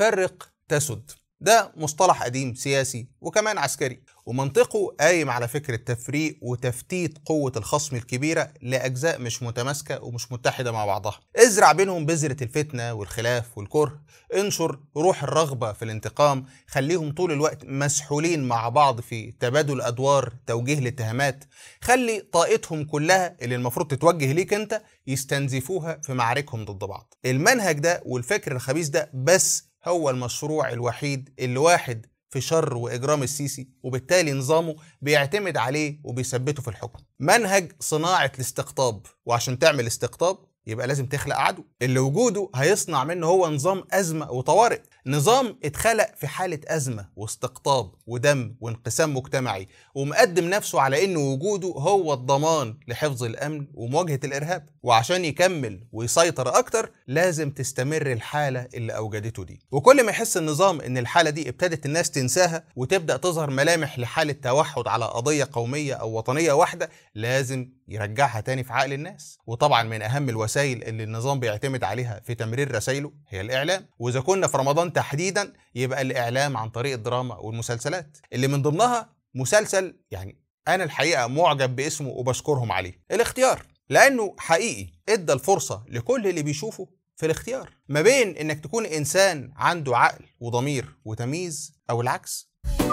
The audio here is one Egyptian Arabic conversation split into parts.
فرق تسد ده مصطلح قديم سياسي وكمان عسكري ومنطقه قايم على فكرة تفريق وتفتيت قوة الخصم الكبيرة لأجزاء مش متماسكة ومش متحدة مع بعضها ازرع بينهم بذرة الفتنة والخلاف والكره انشر روح الرغبة في الانتقام خليهم طول الوقت مسحولين مع بعض في تبادل أدوار توجيه الاتهامات خلي طاقتهم كلها اللي المفروض تتوجه ليك انت يستنزفوها في معاركهم ضد بعض المنهج ده والفكر الخبيث ده بس هو المشروع الوحيد اللي واحد في شر واجرام السيسي وبالتالي نظامه بيعتمد عليه وبيثبته في الحكم منهج صناعه الاستقطاب وعشان تعمل استقطاب يبقى لازم تخلق عدو اللي وجوده هيصنع منه هو نظام أزمة وطوارئ نظام اتخلق في حالة أزمة واستقطاب ودم وانقسام مجتمعي ومقدم نفسه على إن وجوده هو الضمان لحفظ الأمن ومواجهة الإرهاب وعشان يكمل ويسيطر أكتر لازم تستمر الحالة اللي أوجدته دي وكل ما يحس النظام إن الحالة دي ابتدت الناس تنساها وتبدأ تظهر ملامح لحالة توحد على قضية قومية أو وطنية واحدة لازم يرجعها تاني في عقل الناس وطبعا من أهم الوسائل اللي النظام بيعتمد عليها في تمرير رسائله هي الإعلام وإذا كنا في رمضان تحديدا يبقى الإعلام عن طريق الدراما والمسلسلات اللي من ضمنها مسلسل يعني أنا الحقيقة معجب باسمه وبشكرهم عليه الاختيار لأنه حقيقي إدى الفرصة لكل اللي بيشوفه في الاختيار ما بين إنك تكون إنسان عنده عقل وضمير وتمييز أو العكس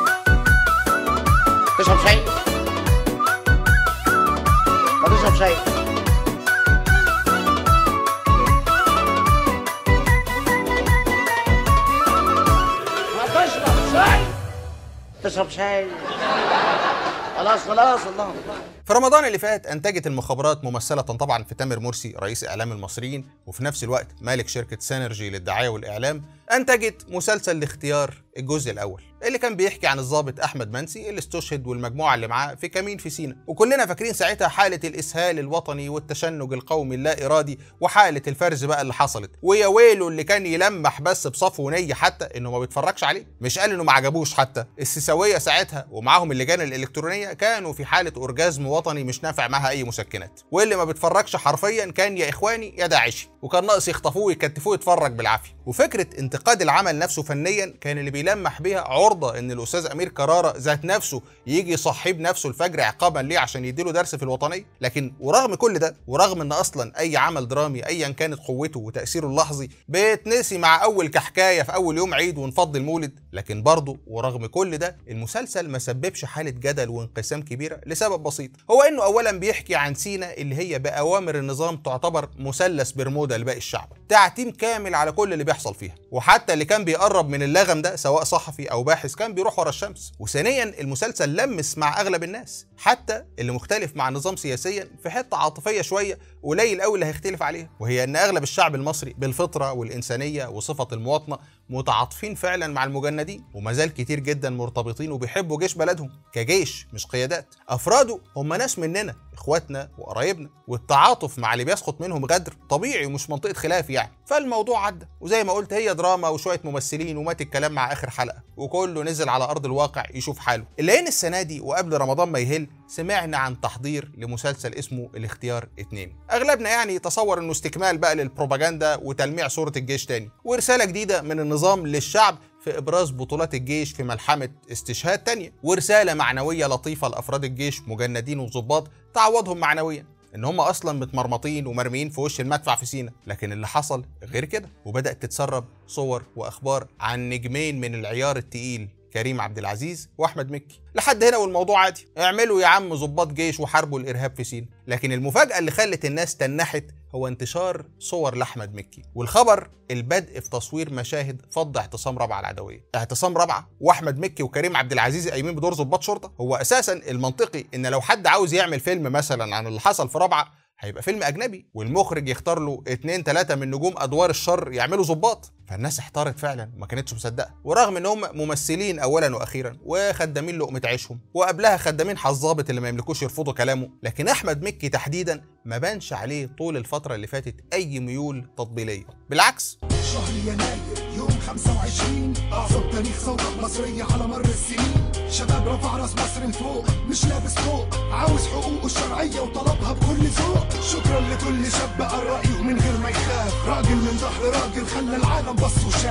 تشرب شاي ما تشرب شاي ما تشرب شاي تشرب شاي خلاص خلاص الله في رمضان اللي فات انتجت المخابرات ممثله طبعا في تامر مرسي رئيس اعلام المصريين وفي نفس الوقت مالك شركه سينرجي للدعايه والاعلام انتجت مسلسل الاختيار الجزء الاول اللي كان بيحكي عن الضابط احمد منسي اللي استشهد والمجموعه اللي معاه في كمين في سينا وكلنا فاكرين ساعتها حاله الاسهال الوطني والتشنج القومي اللا ارادي وحاله الفرز بقى اللي حصلت ويا ويله اللي كان يلمح بس بصفو نيه حتى انه ما بيتفرجش عليه مش قال انه ما عجبوش حتى السيساويه ساعتها ومعاهم اللجان الالكترونيه كانوا في حاله اورجازم وطني مش نافع معاها اي مسكنات واللي ما بيتفرجش حرفيا كان يا اخواني يا داعشي وكان ناقص يخطفوه ويكتفوه يتفرج بالعافيه وفكره انتقاد العمل نفسه فنيا كان اللي بيلمح بيها عرضه ان الاستاذ امير كراره ذات نفسه يجي يصحي بنفسه الفجر عقابا ليه عشان يديله درس في الوطنيه لكن ورغم كل ده ورغم ان اصلا اي عمل درامي ايا كانت قوته وتاثيره اللحظي بيتنسي مع اول كحكايه في اول يوم عيد ونفض المولد لكن برضه ورغم كل ده المسلسل ما سببش حاله جدل وانقسام كبيره لسبب بسيط هو انه اولا بيحكي عن سينا اللي هي باوامر النظام تعتبر مثلث برمودا لباقي الشعب تعتيم كامل على كل اللي بيحصل فيها وحتى اللي كان بيقرب من اللغم ده سواء صحفي او باحث كان بيروح ورا الشمس وثانيا المسلسل لمس مع اغلب الناس حتى اللي مختلف مع النظام سياسيا في حته عاطفيه شويه قليل قوي اللي هيختلف عليها وهي ان اغلب الشعب المصري بالفطره والانسانيه وصفه المواطنه متعاطفين فعلا مع المجندين وما زال كتير جدا مرتبطين وبيحبوا جيش بلدهم كجيش مش قيادات افراده هم ناس مننا اخواتنا وقرايبنا والتعاطف مع اللي بيسقط منهم غدر طبيعي ومش منطقه خلاف يعني فالموضوع عدى وزي ما قلت هي دراما وشويه ممثلين ومات الكلام مع اخر حلقه وكله نزل على ارض الواقع يشوف حاله الا ان السنه دي وقبل رمضان ما يهل سمعنا عن تحضير لمسلسل اسمه الاختيار اتنين اغلبنا يعني يتصور انه استكمال بقى للبروباجندا وتلميع صوره الجيش تاني ورساله جديده من النظام للشعب في ابراز بطولات الجيش في ملحمه استشهاد تانية ورساله معنويه لطيفه لافراد الجيش مجندين وظباط تعوضهم معنويا ان هم اصلا متمرمطين ومرميين في وش المدفع في سينا لكن اللي حصل غير كده وبدات تتسرب صور واخبار عن نجمين من العيار التقيل كريم عبد العزيز واحمد مكي لحد هنا والموضوع عادي اعملوا يا عم ضباط جيش وحاربوا الارهاب في سينا لكن المفاجاه اللي خلت الناس تنحت هو انتشار صور لاحمد مكي والخبر البدء في تصوير مشاهد فض اعتصام رابعه العدويه اعتصام رابعه واحمد مكي وكريم عبد العزيز قايمين بدور ضباط شرطه هو اساسا المنطقي ان لو حد عاوز يعمل فيلم مثلا عن اللي حصل في رابعه هيبقى فيلم اجنبي والمخرج يختار له اتنين تلاته من نجوم ادوار الشر يعملوا ظباط فالناس احتارت فعلا ما كانتش مصدقه ورغم ان هم ممثلين اولا واخيرا وخدامين لقمه عيشهم وقبلها خدامين حظابط اللي ما يملكوش يرفضوا كلامه لكن احمد مكي تحديدا ما بانش عليه طول الفتره اللي فاتت اي ميول تطبيليه بالعكس شهر يناير يوم 25 أعظم تاريخ ثورة مصرية على مر السنين شباب رفع راس مصر لفوق مش لابس فوق عاوز حقوقه الشرعية وطلبها بكل ذوق شكرا لكل شاب قال رأيه من غير ما يخاف راجل من ظهر راجل خلى العالم بص وشاف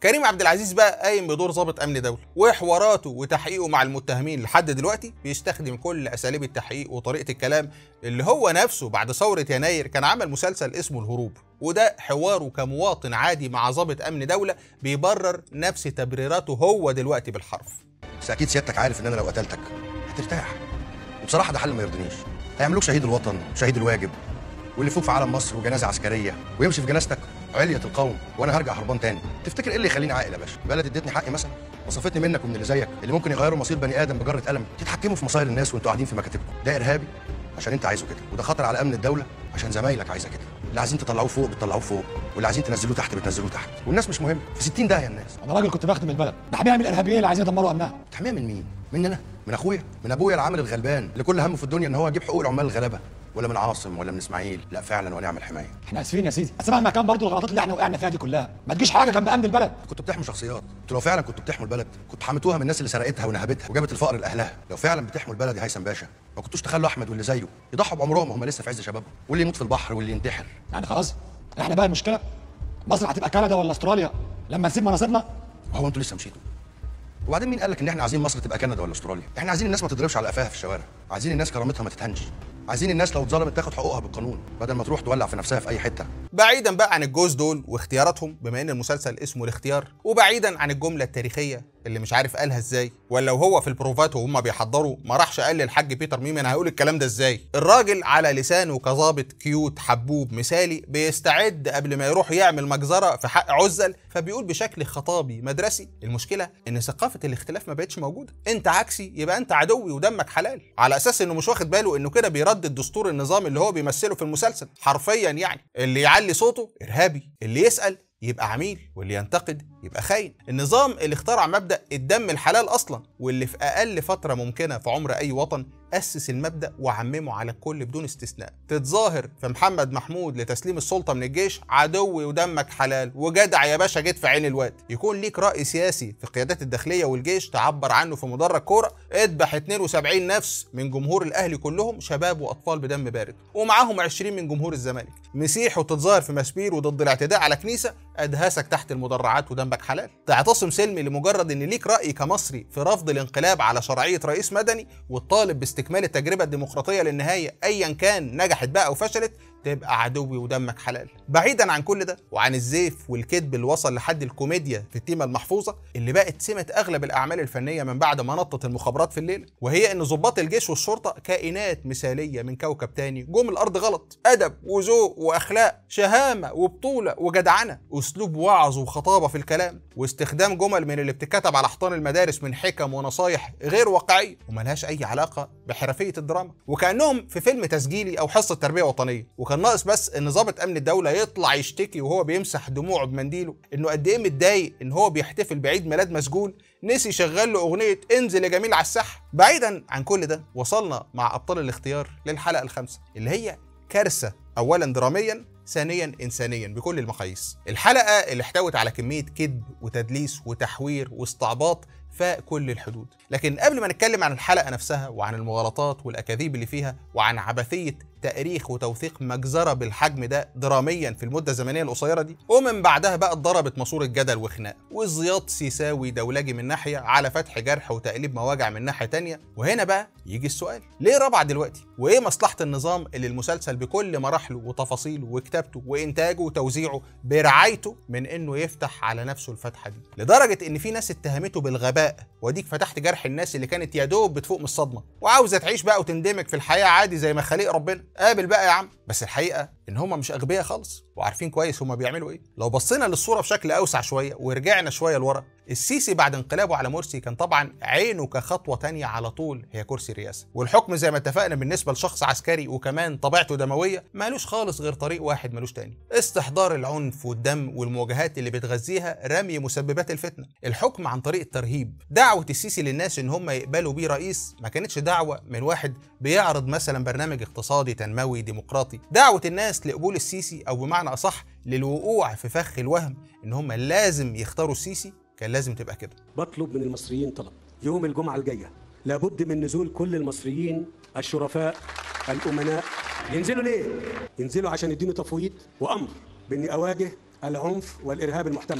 كريم عبد العزيز بقى قايم بدور ضابط امن دوله وحواراته وتحقيقه مع المتهمين لحد دلوقتي بيستخدم كل اساليب التحقيق وطريقه الكلام اللي هو نفسه بعد ثوره يناير كان عمل مسلسل اسمه الهروب وده حواره كمواطن عادي مع ضابط امن دوله بيبرر نفس تبريراته هو دلوقتي بالحرف بس اكيد سيادتك عارف ان انا لو قتلتك هترتاح وبصراحه ده حل ما يرضينيش هيعملوك شهيد الوطن وشهيد الواجب واللي فوق في علم مصر وجنازه عسكريه ويمشي في جنازتك علية القوم وانا هرجع هربان تاني تفتكر ايه اللي يخليني عاقل يا باشا بلد ادتني حقي مثلا وصفتني منك ومن اللي زيك اللي ممكن يغيروا مصير بني ادم بجره قلم تتحكموا في مصائر الناس وانتوا قاعدين في مكاتبكم ده ارهابي عشان انت عايزه كده وده خطر على امن الدوله عشان زمايلك عايزه كده اللي عايزين تطلعوه فوق بتطلعوه فوق واللي عايزين تنزلوه تحت بتنزلوه تحت والناس مش مهم في 60 داهيه الناس انا راجل كنت بخدم البلد بحميها من الارهابيين اللي عايزين يدمروا امنها تحميها من مين؟ مني انا؟ من اخويا؟ من ابويا العامل الغلبان اللي كل همه في الدنيا ان هو يجيب حقوق العمال الغلابه ولا من عاصم ولا من اسماعيل؟ لا فعلا ونعم الحمايه. احنا اسفين يا سيدي بس مهما كان برضه الغلطات اللي احنا وقعنا فيها دي كلها ما تجيش حاجه جنب امن البلد كنتوا بتحموا شخصيات، انتوا لو فعلا كنتوا بتحموا البلد كنتوا حميتوها من الناس اللي سرقتها ونهبتها وجابت الفقر لاهلها، لو فعلا بتحموا البلد يا هيثم باشا ما كنتوش تخلوا احمد واللي زيه يضحوا بعمرهم وهم لسه في عز شبابهم، واللي يموت في البحر واللي ينتحر. يعني خلاص احنا بقى المشكله مصر هتبقى كندا ولا استراليا لما نسيب مناصبنا وهو انتوا لسه مشيتوا. وبعدين مين قال لك ان احنا عايزين مصر تبقى كندا ولا استراليا؟ احنا عايزين الناس ما تضربش على قفاها في الشوارع، عايزين الناس كرامتها ما تتهنش. عايزين الناس لو اتظلمت تاخد حقوقها بالقانون بدل ما تروح تولع في نفسها في اي حته. بعيدا بقى عن الجوز دول واختياراتهم بما ان المسلسل اسمه الاختيار وبعيدا عن الجمله التاريخيه اللي مش عارف قالها ازاي ولا وهو في البروفات وهم بيحضروا ما راحش قال للحاج بيتر ميمي انا هقول الكلام ده ازاي الراجل على لسانه كظابط كيوت حبوب مثالي بيستعد قبل ما يروح يعمل مجزره في حق عزل فبيقول بشكل خطابي مدرسي المشكله ان ثقافه الاختلاف ما بقتش موجوده انت عكسي يبقى انت عدوي ودمك حلال على اساس انه مش واخد باله انه كده بيردد دستور النظام اللي هو بيمثله في المسلسل حرفيا يعني اللي يعلي صوته ارهابي اللي يسال يبقى عميل واللي ينتقد يبقى خاين النظام اللي اخترع مبدا الدم الحلال اصلا واللي في اقل فتره ممكنه في عمر اي وطن اسس المبدا وعممه على الكل بدون استثناء تتظاهر في محمد محمود لتسليم السلطه من الجيش عدوي ودمك حلال وجدع يا باشا جيت في عين الواد يكون ليك راي سياسي في قيادات الداخليه والجيش تعبر عنه في مدرج كوره اذبح 72 نفس من جمهور الاهلي كلهم شباب واطفال بدم بارد ومعاهم 20 من جمهور الزمالك مسيح وتتظاهر في مسبير وضد الاعتداء على كنيسه ادهسك تحت المدرعات ودمك حلال تعتصم سلمي لمجرد ان ليك راي كمصري في رفض الانقلاب على شرعيه رئيس مدني والطالب باستكمال التجربه الديمقراطيه للنهايه ايا كان نجحت بقى او فشلت تبقى عدوي ودمك حلال بعيدا عن كل ده وعن الزيف والكذب اللي وصل لحد الكوميديا في التيمه المحفوظه اللي بقت سمه اغلب الاعمال الفنيه من بعد ما نطت المخابرات في الليل وهي ان ضباط الجيش والشرطه كائنات مثاليه من كوكب تاني جم الارض غلط ادب وذوق واخلاق شهامه وبطوله وجدعنه اسلوب وعظ وخطابه في الكلام واستخدام جمل من اللي بتتكتب على حيطان المدارس من حكم ونصايح غير واقعيه وملهاش اي علاقه بحرفيه الدراما وكانهم في فيلم تسجيلي او حصه تربيه وطنيه وكان ناقص بس ان ضابط امن الدوله يطلع يشتكي وهو بيمسح دموعه بمنديله انه قد ايه متضايق ان هو بيحتفل بعيد ميلاد مسجون نسي شغال له اغنيه انزل يا جميل على الساحه بعيدا عن كل ده وصلنا مع ابطال الاختيار للحلقه الخامسه اللي هي كارثه اولا دراميا ثانيا انسانيا بكل المقاييس الحلقه اللي احتوت على كميه كذب وتدليس وتحوير واستعباط فاق كل الحدود لكن قبل ما نتكلم عن الحلقه نفسها وعن المغالطات والاكاذيب اللي فيها وعن عبثيه تاريخ وتوثيق مجزره بالحجم ده دراميا في المده الزمنيه القصيره دي ومن بعدها بقى اتضربت ماسوره جدل وخناق وزياط سيساوي دولجي من ناحيه على فتح جرح وتقليب مواجع من ناحيه تانية وهنا بقى يجي السؤال ليه رابعه دلوقتي وايه مصلحه النظام اللي المسلسل بكل مراحله وتفاصيله وكتابته وانتاجه وتوزيعه برعايته من انه يفتح على نفسه الفتحه دي لدرجه ان في ناس اتهمته بالغباء واديك فتحت جرح الناس اللي كانت يا دوب بتفوق من الصدمه وعاوزه تعيش بقى وتندمج في الحياه عادي زي ما خليق ربنا قابل بقى يا عم بس الحقيقه ان هم مش اغبياء خالص وعارفين كويس هم بيعملوا ايه لو بصينا للصوره بشكل اوسع شويه ورجعنا شويه لورا السيسي بعد انقلابه على مرسي كان طبعا عينه كخطوه تانية على طول هي كرسي الرئاسه والحكم زي ما اتفقنا بالنسبه لشخص عسكري وكمان طبيعته دمويه مالوش خالص غير طريق واحد مالوش تاني استحضار العنف والدم والمواجهات اللي بتغذيها رمي مسببات الفتنه الحكم عن طريق الترهيب دعوه السيسي للناس ان هم يقبلوا بيه رئيس ما كانتش دعوه من واحد بيعرض مثلا برنامج اقتصادي تنموي ديمقراطي دعوه الناس لقبول السيسي او بمعنى اصح للوقوع في فخ الوهم ان هم لازم يختاروا السيسي كان لازم تبقى كده بطلب من المصريين طلب يوم الجمعة الجاية لابد من نزول كل المصريين الشرفاء الأمناء ينزلوا ليه؟ ينزلوا عشان يديني تفويض وأمر بإني أواجه العنف والإرهاب المحتمل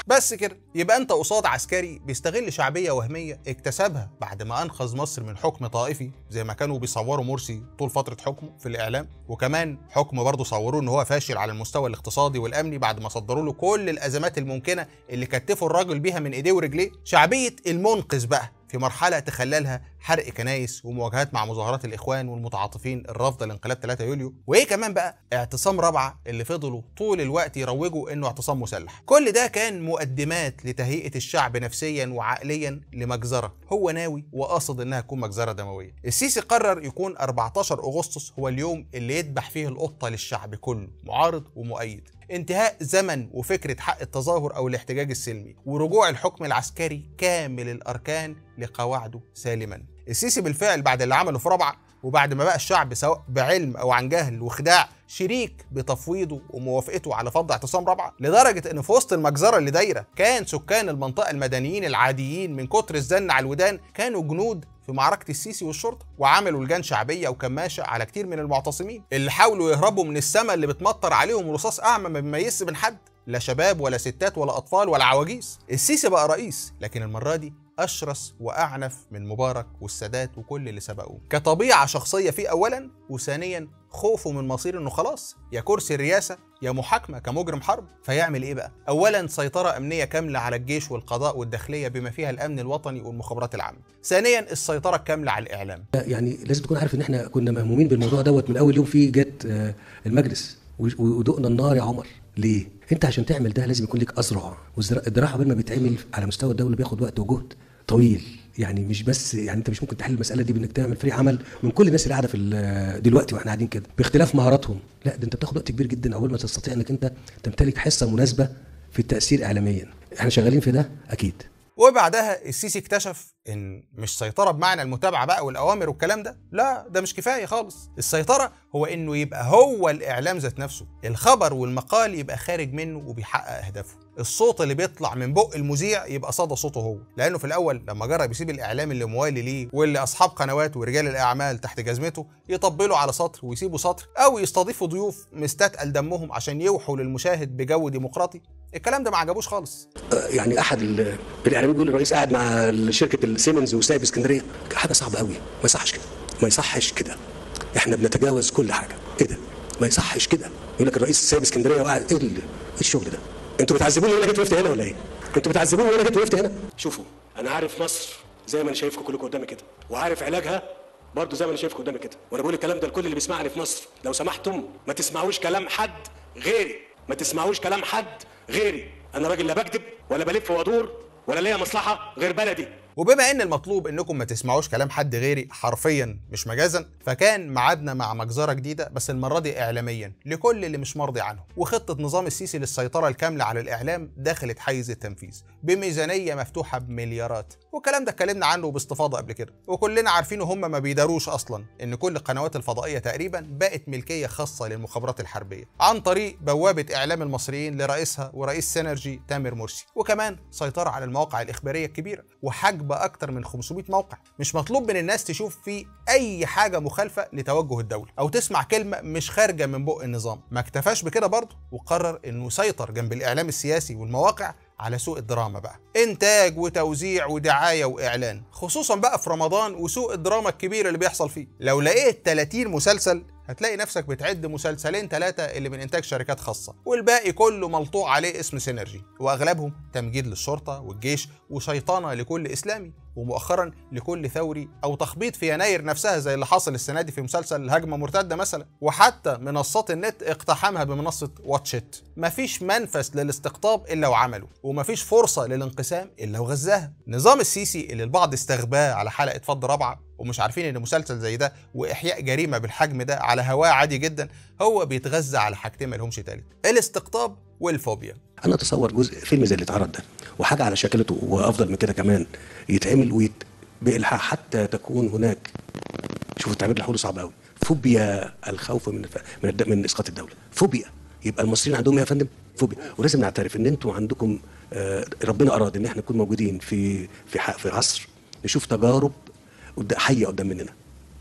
بس كده يبقى انت قصاد عسكري بيستغل شعبيه وهميه اكتسبها بعد ما انقذ مصر من حكم طائفي زي ما كانوا بيصوروا مرسي طول فتره حكمه في الاعلام وكمان حكم برضه صوروه ان هو فاشل على المستوى الاقتصادي والامني بعد ما صدروا له كل الازمات الممكنه اللي كتفوا الراجل بيها من ايديه ورجليه شعبيه المنقذ بقى في مرحلة تخللها حرق كنايس ومواجهات مع مظاهرات الإخوان والمتعاطفين الرافضة لانقلاب 3 يوليو وإيه كمان بقى اعتصام رابعة اللي فضلوا طول الوقت يروجوا إنه اعتصام مسلح كل ده كان مقدمات لتهيئة الشعب نفسيا وعقليا لمجزرة هو ناوي وقاصد إنها تكون مجزرة دموية السيسي قرر يكون 14 أغسطس هو اليوم اللي يذبح فيه القطة للشعب كله معارض ومؤيد انتهاء زمن وفكرة حق التظاهر أو الاحتجاج السلمي ورجوع الحكم العسكري كامل الأركان لقواعده سالما السيسي بالفعل بعد اللي عمله في رابعة وبعد ما بقى الشعب سواء بعلم أو عن جهل وخداع شريك بتفويضه وموافقته على فض اعتصام رابعة لدرجة ان في وسط المجزرة اللي دايرة كان سكان المنطقة المدنيين العاديين من كتر الزن على الودان كانوا جنود في معركة السيسي والشرطة وعملوا لجان شعبية وكماشة على كتير من المعتصمين اللي حاولوا يهربوا من السماء اللي بتمطر عليهم رصاص أعمى ما بيميزش بين حد لا شباب ولا ستات ولا أطفال ولا عواجيز السيسي بقى رئيس لكن المرة دي أشرس وأعنف من مبارك والسادات وكل اللي سبقوه كطبيعة شخصية فيه أولا وثانيا خوفه من مصير انه خلاص يا كرسي الرئاسه يا محاكمه كمجرم حرب فيعمل ايه بقى؟ اولا سيطره امنيه كامله على الجيش والقضاء والداخليه بما فيها الامن الوطني والمخابرات العامه. ثانيا السيطره الكامله على الاعلام. يعني لازم تكون عارف ان احنا كنا مهمومين بالموضوع دوت من اول يوم فيه جت آه، المجلس و- ودقنا النار يا عمر ليه؟ انت عشان تعمل ده لازم يكون لك اذرع والذراع قبل ما بيتعمل على مستوى الدوله بياخد وقت وجهد طويل يعني مش بس يعني انت مش ممكن تحل المساله دي بانك تعمل فريق عمل من كل الناس اللي قاعده في ال- دلوقتي واحنا قاعدين كده باختلاف مهاراتهم لا ده انت بتاخد وقت كبير جدا اول ما تستطيع انك انت تمتلك حصه مناسبه في التاثير اعلاميا احنا شغالين في ده اكيد وبعدها السيسي اكتشف ان مش سيطره بمعنى المتابعه بقى والاوامر والكلام ده لا ده مش كفايه خالص السيطره هو انه يبقى هو الاعلام ذات نفسه الخبر والمقال يبقى خارج منه وبيحقق اهدافه الصوت اللي بيطلع من بق المذيع يبقى صدى صوته هو لانه في الاول لما جرب يسيب الاعلام اللي موالي ليه واللي اصحاب قنوات ورجال الاعمال تحت جزمته يطبلوا على سطر ويسيبوا سطر او يستضيفوا ضيوف مستثقل دمهم عشان يوحوا للمشاهد بجو ديمقراطي الكلام ده ما عجبوش خالص يعني احد ال- الاعلاميين بيقول الرئيس قاعد مع شركه السيمنز وسايب اسكندريه حاجه صعبه قوي ما يصحش كده ما يصحش كده احنا بنتجاوز كل حاجه ايه ده ما يصحش كده يقول لك الرئيس سايب اسكندريه وقاعد ايه ال- ايه الشغل ده انتوا بتعذبوني وانا جيت وقفت هنا ولا ايه انتوا بتعذبوني وانا جيت وقفت هنا شوفوا انا عارف مصر زي ما انا شايفكم كلكم قدامي كده وعارف علاجها برضه زي ما انا شايفكم قدامي كده وانا بقول الكلام ده لكل اللي بيسمعني في مصر لو سمحتم ما تسمعوش كلام حد غيري ما تسمعوش كلام حد غيري انا راجل لا بكذب ولا بلف وادور ولا ليا مصلحه غير بلدي وبما ان المطلوب انكم ما تسمعوش كلام حد غيري حرفيا مش مجازا فكان ميعادنا مع مجزره جديده بس المره دي اعلاميا لكل اللي مش مرضي عنه وخطه نظام السيسي للسيطره الكامله على الاعلام دخلت حيز التنفيذ بميزانيه مفتوحه بمليارات والكلام ده اتكلمنا عنه باستفاضه قبل كده وكلنا عارفين هم ما بيداروش اصلا ان كل القنوات الفضائيه تقريبا بقت ملكيه خاصه للمخابرات الحربيه عن طريق بوابه اعلام المصريين لرئيسها ورئيس سينرجي تامر مرسي وكمان سيطره على المواقع الاخباريه الكبيره وحجب اكتر من 500 موقع مش مطلوب من الناس تشوف فيه اي حاجه مخالفه لتوجه الدوله او تسمع كلمه مش خارجه من بق النظام ما اكتفاش بكده برضه وقرر انه يسيطر جنب الاعلام السياسي والمواقع على سوق الدراما بقى انتاج وتوزيع ودعايه واعلان خصوصا بقى في رمضان وسوق الدراما الكبير اللي بيحصل فيه لو لقيت 30 مسلسل هتلاقي نفسك بتعد مسلسلين ثلاثة اللي من إنتاج شركات خاصة والباقي كله ملطوع عليه اسم سينرجي وأغلبهم تمجيد للشرطة والجيش وشيطنة لكل إسلامي ومؤخرا لكل ثوري أو تخبيط في يناير نفسها زي اللي حصل السنة دي في مسلسل هجمة مرتدة مثلا وحتى منصات النت اقتحمها بمنصة واتشيت مفيش منفس للاستقطاب إلا وعمله ومفيش فرصة للانقسام إلا وغزاها نظام السيسي اللي البعض استغباه على حلقة فض رابعة ومش عارفين ان مسلسل زي ده واحياء جريمه بالحجم ده على هواه عادي جدا هو بيتغذى على حاجتين ما لهمش تالت الاستقطاب والفوبيا انا اتصور جزء فيلم زي اللي اتعرض ده وحاجه على شكلته وافضل من كده كمان يتعمل ويت بالحاق حتى تكون هناك شوف التعبير اللي هقوله صعب قوي فوبيا الخوف من من الد- من اسقاط الدوله فوبيا يبقى المصريين عندهم ايه يا فندم فوبيا ولازم نعترف ان انتوا عندكم آه، ربنا اراد ان احنا نكون موجودين في في ح- في عصر نشوف تجارب قد- حيه قدام مننا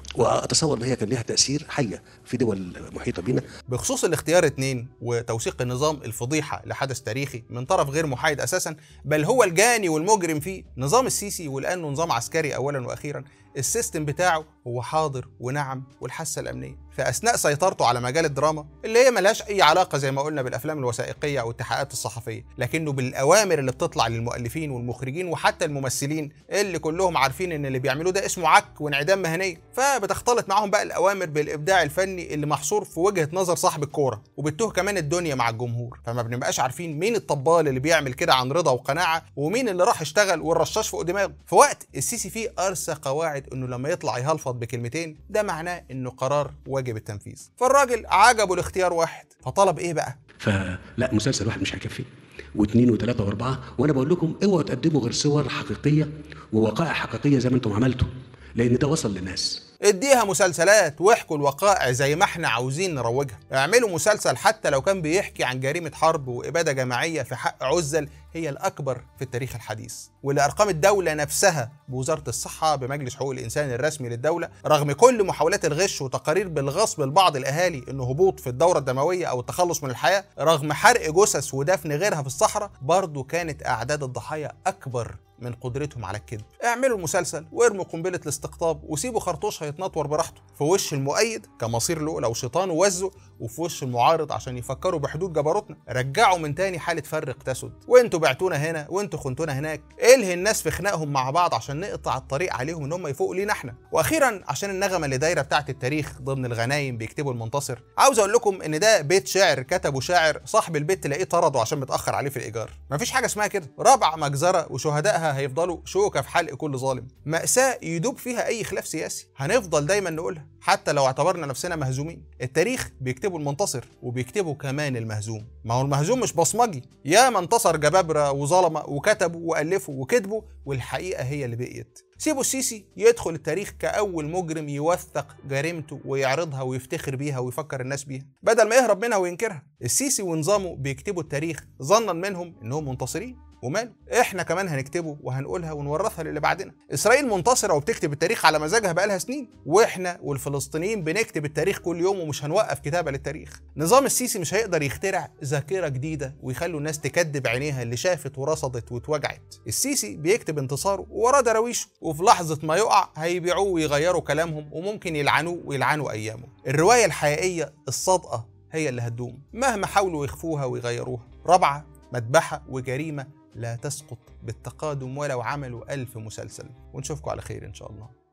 واتصور ان هي كان لها تاثير حيه في دول محيطه بينا بخصوص الاختيار اتنين وتوثيق النظام الفضيحة لحدث تاريخي من طرف غير محايد أساسا بل هو الجاني والمجرم فيه نظام السيسي ولأنه نظام عسكري أولا وأخيرا السيستم بتاعه هو حاضر ونعم والحاسة الأمنية في أثناء سيطرته على مجال الدراما اللي هي ملهاش أي علاقة زي ما قلنا بالأفلام الوثائقية أو التحقيقات الصحفية لكنه بالأوامر اللي بتطلع للمؤلفين والمخرجين وحتى الممثلين اللي كلهم عارفين إن اللي بيعملوه ده اسمه عك وانعدام مهنية فبتختلط معاهم بقى الأوامر بالإبداع الفني اللي محصور في وجهة نظر صاحب الكورة وبتوه كمان الدنيا مع الجمهور فما بنبقاش عارفين مين الطبال اللي بيعمل كده عن رضا وقناعة ومين اللي راح يشتغل والرشاش فوق دماغه في وقت السيسي فيه أرسى قواعد إنه لما يطلع يهلفط بكلمتين ده معناه إنه قرار واجب التنفيذ فالراجل عجبه الاختيار واحد فطلب إيه بقى فلا مسلسل واحد مش هيكفي واثنين وثلاثه واربعه وانا بقول لكم اوعوا تقدموا غير صور حقيقيه ووقائع حقيقيه زي ما انتم عملتوا لان ده وصل للناس اديها مسلسلات واحكوا الوقائع زي ما احنا عاوزين نروجها اعملوا مسلسل حتى لو كان بيحكي عن جريمة حرب وإبادة جماعية في حق عزل هي الأكبر في التاريخ الحديث واللي أرقام الدولة نفسها بوزارة الصحة بمجلس حقوق الإنسان الرسمي للدولة رغم كل محاولات الغش وتقارير بالغصب لبعض الأهالي إنه هبوط في الدورة الدموية أو التخلص من الحياة رغم حرق جثث ودفن غيرها في الصحراء برضه كانت أعداد الضحايا أكبر من قدرتهم على الكذب اعملوا المسلسل وارموا قنبله الاستقطاب وسيبوا خرطوش هيتنطور براحته في وش المؤيد كمصير له لو شيطان وزه وفي وش المعارض عشان يفكروا بحدود جبروتنا رجعوا من تاني حاله فرق تسد وانتوا بعتونا هنا وانتوا خنتونا هناك الهي الناس في خناقهم مع بعض عشان نقطع الطريق عليهم ان هم يفوقوا لينا احنا واخيرا عشان النغمه اللي دايره بتاعه التاريخ ضمن الغنايم بيكتبوا المنتصر عاوز اقول لكم ان ده بيت شعر كتبه شاعر صاحب البيت تلاقيه طرده عشان متاخر عليه في الايجار مفيش حاجه اسمها كده رابع مجزره وشهدائها هيفضلوا شوكه في حلق كل ظالم ماساه يدوب فيها اي خلاف سياسي هنفضل دايما نقولها حتى لو اعتبرنا نفسنا مهزومين التاريخ بيكتبه المنتصر وبيكتبه كمان المهزوم ما هو المهزوم مش بصمجي يا ما انتصر جبابره وظلمه وكتبوا والفوا وكتبوا والحقيقه هي اللي بقيت سيبوا السيسي يدخل التاريخ كأول مجرم يوثق جريمته ويعرضها ويفتخر بيها ويفكر الناس بيها بدل ما يهرب منها وينكرها السيسي ونظامه بيكتبوا التاريخ ظنا منهم انهم منتصرين وماله احنا كمان هنكتبه وهنقولها ونورثها للي بعدنا اسرائيل منتصره وبتكتب التاريخ على مزاجها بقالها سنين واحنا والفلسطينيين بنكتب التاريخ كل يوم ومش هنوقف كتابه للتاريخ نظام السيسي مش هيقدر يخترع ذاكره جديده ويخلوا الناس تكذب عينيها اللي شافت ورصدت واتوجعت السيسي بيكتب انتصاره وراه دراويشه وفي لحظه ما يقع هيبيعوه ويغيروا كلامهم وممكن يلعنوه ويلعنوا ايامه الروايه الحقيقيه الصادقه هي اللي هتدوم مهما حاولوا يخفوها ويغيروها رابعه مذبحه وجريمه لا تسقط بالتقادم ولو عملوا ألف مسلسل ونشوفكم على خير إن شاء الله